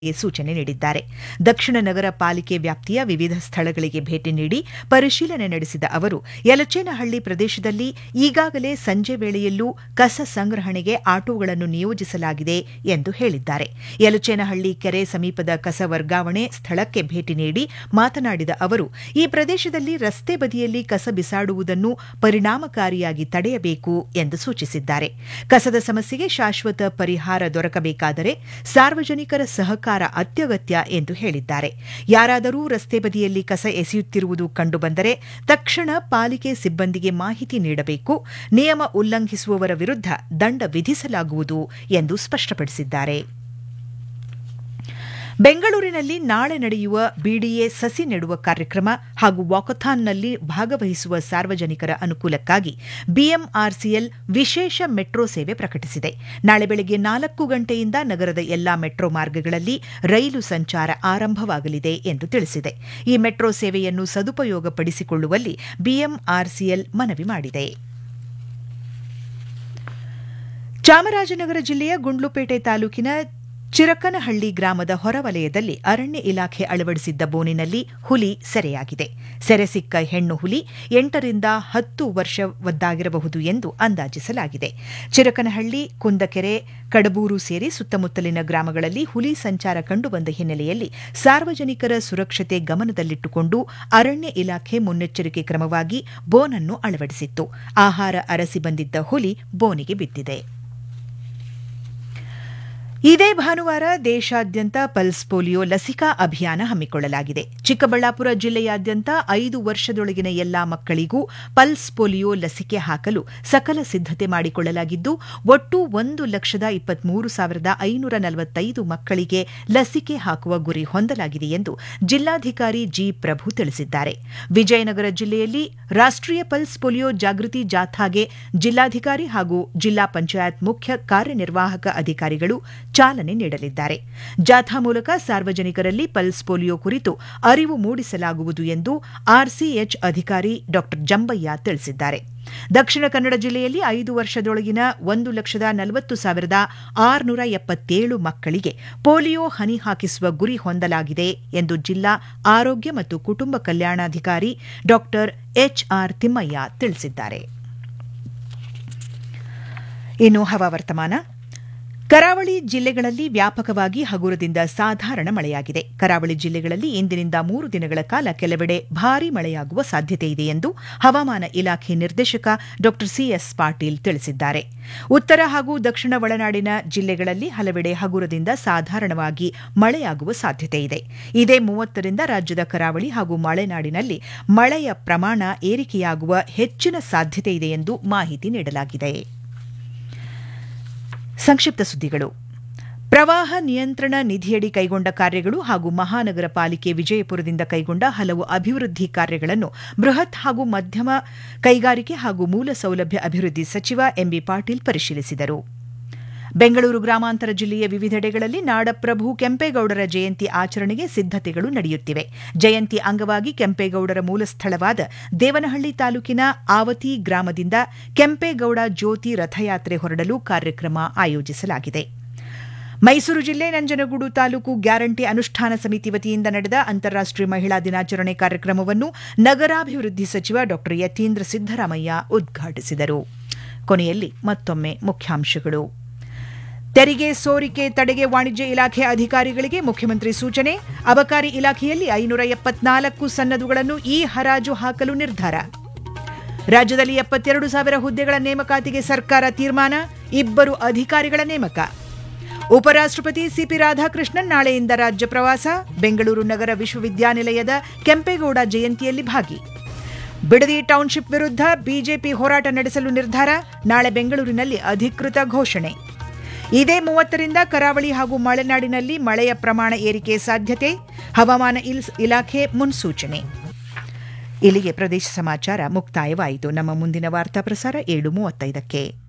ಸೂಚನೆ ನೀಡಿದ್ದಾರೆ ದಕ್ಷಿಣ ನಗರ ಪಾಲಿಕೆ ವ್ಯಾಪ್ತಿಯ ವಿವಿಧ ಸ್ಥಳಗಳಿಗೆ ಭೇಟಿ ನೀಡಿ ಪರಿಶೀಲನೆ ನಡೆಸಿದ ಅವರು ಯಲಚೇನಹಳ್ಳಿ ಪ್ರದೇಶದಲ್ಲಿ ಈಗಾಗಲೇ ಸಂಜೆ ವೇಳೆಯಲ್ಲೂ ಕಸ ಸಂಗ್ರಹಣೆಗೆ ಆಟೋಗಳನ್ನು ನಿಯೋಜಿಸಲಾಗಿದೆ ಎಂದು ಹೇಳಿದ್ದಾರೆ ಯಲಚೇನಹಳ್ಳಿ ಕೆರೆ ಸಮೀಪದ ಕಸ ವರ್ಗಾವಣೆ ಸ್ಥಳಕ್ಕೆ ಭೇಟಿ ನೀಡಿ ಮಾತನಾಡಿದ ಅವರು ಈ ಪ್ರದೇಶದಲ್ಲಿ ರಸ್ತೆ ಬದಿಯಲ್ಲಿ ಕಸ ಬಿಸಾಡುವುದನ್ನು ಪರಿಣಾಮಕಾರಿಯಾಗಿ ತಡೆಯಬೇಕು ಎಂದು ಸೂಚಿಸಿದ್ದಾರೆ ಕಸದ ಸಮಸ್ಯೆಗೆ ಶಾಶ್ವತ ಪರಿಹಾರ ದೊರಕಬೇಕಾದರೆ ಸಾರ್ವಜನಿಕರ ಸಹಕಾರ ಅತ್ಯಗತ್ಯ ಎಂದು ಹೇಳಿದ್ದಾರೆ ಯಾರಾದರೂ ರಸ್ತೆ ಬದಿಯಲ್ಲಿ ಕಸ ಎಸೆಯುತ್ತಿರುವುದು ಕಂಡುಬಂದರೆ ತಕ್ಷಣ ಪಾಲಿಕೆ ಸಿಬ್ಬಂದಿಗೆ ಮಾಹಿತಿ ನೀಡಬೇಕು ನಿಯಮ ಉಲ್ಲಂಘಿಸುವವರ ವಿರುದ್ಧ ದಂಡ ವಿಧಿಸಲಾಗುವುದು ಎಂದು ಸ್ಪಷ್ಟಪಡಿಸಿದ್ದಾರೆ ಬೆಂಗಳೂರಿನಲ್ಲಿ ನಾಳೆ ನಡೆಯುವ ಬಿಡಿಎ ಸಸಿ ನೆಡುವ ಕಾರ್ಯಕ್ರಮ ಹಾಗೂ ವಾಕಥಾನ್ನಲ್ಲಿ ಭಾಗವಹಿಸುವ ಸಾರ್ವಜನಿಕರ ಅನುಕೂಲಕ್ಕಾಗಿ ಬಿಎಂಆರ್ಸಿಎಲ್ ವಿಶೇಷ ಮೆಟ್ರೋ ಸೇವೆ ಪ್ರಕಟಿಸಿದೆ ನಾಳೆ ಬೆಳಗ್ಗೆ ನಾಲ್ಕು ಗಂಟೆಯಿಂದ ನಗರದ ಎಲ್ಲಾ ಮೆಟ್ರೋ ಮಾರ್ಗಗಳಲ್ಲಿ ರೈಲು ಸಂಚಾರ ಆರಂಭವಾಗಲಿದೆ ಎಂದು ತಿಳಿಸಿದೆ ಈ ಮೆಟ್ರೋ ಸೇವೆಯನ್ನು ಸದುಪಯೋಗಪಡಿಸಿಕೊಳ್ಳುವಲ್ಲಿ ಬಿಎಂಆರ್ಸಿಎಲ್ ಮನವಿ ಮಾಡಿದೆ ಚಾಮರಾಜನಗರ ಜಿಲ್ಲೆಯ ಗುಂಡ್ಲುಪೇಟೆ ತಾಲೂಕಿನ ಚಿರಕನಹಳ್ಳಿ ಗ್ರಾಮದ ಹೊರವಲಯದಲ್ಲಿ ಅರಣ್ಯ ಇಲಾಖೆ ಅಳವಡಿಸಿದ್ದ ಬೋನಿನಲ್ಲಿ ಹುಲಿ ಸೆರೆಯಾಗಿದೆ ಸೆರೆ ಸಿಕ್ಕ ಹೆಣ್ಣು ಹುಲಿ ಎಂಟರಿಂದ ಹತ್ತು ವರ್ಷವದ್ದಾಗಿರಬಹುದು ಎಂದು ಅಂದಾಜಿಸಲಾಗಿದೆ ಚಿರಕನಹಳ್ಳಿ ಕುಂದಕೆರೆ ಕಡಬೂರು ಸೇರಿ ಸುತ್ತಮುತ್ತಲಿನ ಗ್ರಾಮಗಳಲ್ಲಿ ಹುಲಿ ಸಂಚಾರ ಕಂಡುಬಂದ ಹಿನ್ನೆಲೆಯಲ್ಲಿ ಸಾರ್ವಜನಿಕರ ಸುರಕ್ಷತೆ ಗಮನದಲ್ಲಿಟ್ಟುಕೊಂಡು ಅರಣ್ಯ ಇಲಾಖೆ ಮುನ್ನೆಚ್ಚರಿಕೆ ಕ್ರಮವಾಗಿ ಬೋನನ್ನು ಅಳವಡಿಸಿತ್ತು ಆಹಾರ ಅರಸಿ ಬಂದಿದ್ದ ಹುಲಿ ಬೋನಿಗೆ ಬಿದ್ದಿದೆ ಇದೇ ಭಾನುವಾರ ದೇಶಾದ್ಯಂತ ಪಲ್ಸ್ ಪೋಲಿಯೋ ಲಸಿಕಾ ಅಭಿಯಾನ ಹಮ್ಮಿಕೊಳ್ಳಲಾಗಿದೆ ಚಿಕ್ಕಬಳ್ಳಾಪುರ ಜಿಲ್ಲೆಯಾದ್ಯಂತ ಐದು ವರ್ಷದೊಳಗಿನ ಎಲ್ಲಾ ಮಕ್ಕಳಿಗೂ ಪಲ್ಸ್ ಪೋಲಿಯೋ ಲಸಿಕೆ ಹಾಕಲು ಸಕಲ ಸಿದ್ದತೆ ಮಾಡಿಕೊಳ್ಳಲಾಗಿದ್ದು ಒಟ್ಟು ಒಂದು ಲಕ್ಷದ ಇಪ್ಪತ್ಮೂರು ಸಾವಿರದ ಐನೂರ ನಲವತ್ತೈದು ಮಕ್ಕಳಿಗೆ ಲಸಿಕೆ ಹಾಕುವ ಗುರಿ ಹೊಂದಲಾಗಿದೆ ಎಂದು ಜಿಲ್ಲಾಧಿಕಾರಿ ಜಿ ಪ್ರಭು ತಿಳಿಸಿದ್ದಾರೆ ವಿಜಯನಗರ ಜಿಲ್ಲೆಯಲ್ಲಿ ರಾಷ್ಟೀಯ ಪಲ್ಸ್ ಪೋಲಿಯೋ ಜಾಗೃತಿ ಜಾಥಾಗೆ ಜಿಲ್ಲಾಧಿಕಾರಿ ಹಾಗೂ ಜಿಲ್ಲಾ ಪಂಚಾಯತ್ ಮುಖ್ಯ ಕಾರ್ಯನಿರ್ವಾಹಕ ಅಧಿಕಾರಿಗಳು ಚಾಲನೆ ನೀಡಲಿದ್ದಾರೆ ಜಾಥಾ ಮೂಲಕ ಸಾರ್ವಜನಿಕರಲ್ಲಿ ಪಲ್ಸ್ ಪೋಲಿಯೋ ಕುರಿತು ಅರಿವು ಮೂಡಿಸಲಾಗುವುದು ಎಂದು ಆರ್ಸಿಎಚ್ ಅಧಿಕಾರಿ ಡಾ ಜಂಬಯ್ಯ ತಿಳಿಸಿದ್ದಾರೆ ದಕ್ಷಿಣ ಕನ್ನಡ ಜಿಲ್ಲೆಯಲ್ಲಿ ಐದು ವರ್ಷದೊಳಗಿನ ಒಂದು ಲಕ್ಷದ ನಲವತ್ತು ಸಾವಿರದ ಆರುನೂರ ಎಪ್ಪತ್ತೇಳು ಮಕ್ಕಳಿಗೆ ಪೋಲಿಯೋ ಹನಿ ಹಾಕಿಸುವ ಗುರಿ ಹೊಂದಲಾಗಿದೆ ಎಂದು ಜಿಲ್ಲಾ ಆರೋಗ್ಯ ಮತ್ತು ಕುಟುಂಬ ಕಲ್ಯಾಣಾಧಿಕಾರಿ ಡಾ ಎಚ್ಆರ್ ತಿಮ್ಮಯ್ಯ ತಿಳಿಸಿದ್ದಾರೆ ಇನ್ನು ಹವಾವರ್ತಮಾನ ಕರಾವಳಿ ಜಿಲ್ಲೆಗಳಲ್ಲಿ ವ್ಯಾಪಕವಾಗಿ ಹಗುರದಿಂದ ಸಾಧಾರಣ ಮಳೆಯಾಗಿದೆ ಕರಾವಳಿ ಜಿಲ್ಲೆಗಳಲ್ಲಿ ಇಂದಿನಿಂದ ಮೂರು ದಿನಗಳ ಕಾಲ ಕೆಲವೆಡೆ ಭಾರೀ ಮಳೆಯಾಗುವ ಸಾಧ್ಯತೆ ಇದೆ ಎಂದು ಹವಾಮಾನ ಇಲಾಖೆ ನಿರ್ದೇಶಕ ಡಾ ಸಿಎಸ್ ಪಾಟೀಲ್ ತಿಳಿಸಿದ್ದಾರೆ ಉತ್ತರ ಹಾಗೂ ದಕ್ಷಿಣ ಒಳನಾಡಿನ ಜಿಲ್ಲೆಗಳಲ್ಲಿ ಹಲವೆಡೆ ಹಗುರದಿಂದ ಸಾಧಾರಣವಾಗಿ ಮಳೆಯಾಗುವ ಸಾಧ್ಯತೆ ಇದೆ ಇದೇ ಮೂವತ್ತರಿಂದ ರಾಜ್ಯದ ಕರಾವಳಿ ಹಾಗೂ ಮಲೆನಾಡಿನಲ್ಲಿ ಮಳೆಯ ಪ್ರಮಾಣ ಏರಿಕೆಯಾಗುವ ಹೆಚ್ಚಿನ ಸಾಧ್ಯತೆ ಇದೆ ಎಂದು ಮಾಹಿತಿ ನೀಡಲಾಗಿದೆ ಸಂಕ್ಷಿಪ್ತ ಸುದ್ದಿಗಳು ಪ್ರವಾಹ ನಿಯಂತ್ರಣ ನಿಧಿಯಡಿ ಕೈಗೊಂಡ ಕಾರ್ಯಗಳು ಹಾಗೂ ಮಹಾನಗರ ಪಾಲಿಕೆ ವಿಜಯಪುರದಿಂದ ಕೈಗೊಂಡ ಹಲವು ಅಭಿವೃದ್ಧಿ ಕಾರ್ಯಗಳನ್ನು ಬೃಹತ್ ಹಾಗೂ ಮಧ್ಯಮ ಕೈಗಾರಿಕೆ ಹಾಗೂ ಮೂಲ ಸೌಲಭ್ಯ ಅಭಿವೃದ್ಧಿ ಸಚಿವ ಎಂಬಿ ಪಾಟೀಲ್ ಪರಿಶೀಲಿಸಿದರು ಬೆಂಗಳೂರು ಗ್ರಾಮಾಂತರ ಜಿಲ್ಲೆಯ ವಿವಿಧೆಡೆಗಳಲ್ಲಿ ನಾಡಪ್ರಭು ಕೆಂಪೇಗೌಡರ ಜಯಂತಿ ಆಚರಣೆಗೆ ಸಿದ್ದತೆಗಳು ನಡೆಯುತ್ತಿವೆ ಜಯಂತಿ ಅಂಗವಾಗಿ ಕೆಂಪೇಗೌಡರ ಮೂಲಸ್ಥಳವಾದ ದೇವನಹಳ್ಳಿ ತಾಲೂಕಿನ ಆವತಿ ಗ್ರಾಮದಿಂದ ಕೆಂಪೇಗೌಡ ಜ್ಯೋತಿ ರಥಯಾತ್ರೆ ಹೊರಡಲು ಕಾರ್ಯಕ್ರಮ ಆಯೋಜಿಸಲಾಗಿದೆ ಮೈಸೂರು ಜಿಲ್ಲೆ ನಂಜನಗೂಡು ತಾಲೂಕು ಗ್ಯಾರಂಟಿ ಅನುಷ್ಠಾನ ಸಮಿತಿ ವತಿಯಿಂದ ನಡೆದ ಅಂತಾರಾಷ್ಟೀಯ ಮಹಿಳಾ ದಿನಾಚರಣೆ ಕಾರ್ಯಕ್ರಮವನ್ನು ನಗರಾಭಿವೃದ್ಧಿ ಸಚಿವ ಡಾ ಯತೀಂದ್ರ ಸಿದ್ದರಾಮಯ್ಯ ಉದ್ಘಾಟಿಸಿದರು ಕೊನೆಯಲ್ಲಿ ಮತ್ತೊಮ್ಮೆ ಮುಖ್ಯಾಂಶಗಳು ತೆರಿಗೆ ಸೋರಿಕೆ ತಡೆಗೆ ವಾಣಿಜ್ಯ ಇಲಾಖೆ ಅಧಿಕಾರಿಗಳಿಗೆ ಮುಖ್ಯಮಂತ್ರಿ ಸೂಚನೆ ಅಬಕಾರಿ ಇಲಾಖೆಯಲ್ಲಿ ಐನೂರ ಎಪ್ಪತ್ನಾಲ್ಕು ಸನ್ನದುಗಳನ್ನು ಈ ಹರಾಜು ಹಾಕಲು ನಿರ್ಧಾರ ರಾಜ್ಯದಲ್ಲಿ ಎಪ್ಪತ್ತೆರಡು ಸಾವಿರ ಹುದ್ದೆಗಳ ನೇಮಕಾತಿಗೆ ಸರ್ಕಾರ ತೀರ್ಮಾನ ಇಬ್ಬರು ಅಧಿಕಾರಿಗಳ ನೇಮಕ ಉಪರಾಷ್ಟಪತಿ ಸಿಪಿ ರಾಧಾಕೃಷ್ಣನ್ ನಾಳೆಯಿಂದ ರಾಜ್ಯ ಪ್ರವಾಸ ಬೆಂಗಳೂರು ನಗರ ವಿಶ್ವವಿದ್ಯಾನಿಲಯದ ಕೆಂಪೇಗೌಡ ಜಯಂತಿಯಲ್ಲಿ ಭಾಗಿ ಬಿಡದಿ ಟೌನ್ಶಿಪ್ ವಿರುದ್ಧ ಬಿಜೆಪಿ ಹೋರಾಟ ನಡೆಸಲು ನಿರ್ಧಾರ ನಾಳೆ ಬೆಂಗಳೂರಿನಲ್ಲಿ ಅಧಿಕೃತ ಘೋಷಣೆ ಇದೇ ಮೂವತ್ತರಿಂದ ಕರಾವಳಿ ಹಾಗೂ ಮಲೆನಾಡಿನಲ್ಲಿ ಮಳೆಯ ಪ್ರಮಾಣ ಏರಿಕೆ ಸಾಧ್ಯತೆ ಹವಾಮಾನ ಇಲಾಖೆ ಮುನ್ಸೂಚನೆ ಇಲ್ಲಿಗೆ ಪ್ರದೇಶ ಸಮಾಚಾರ ಮುಕ್ತಾಯವಾಯಿತು ನಮ್ಮ ಮುಂದಿನ ವಾರ್ತಾ ಪ್ರಸಾರ ಏಳು ಮೂವತ್ತೈದಕ್ಕೆ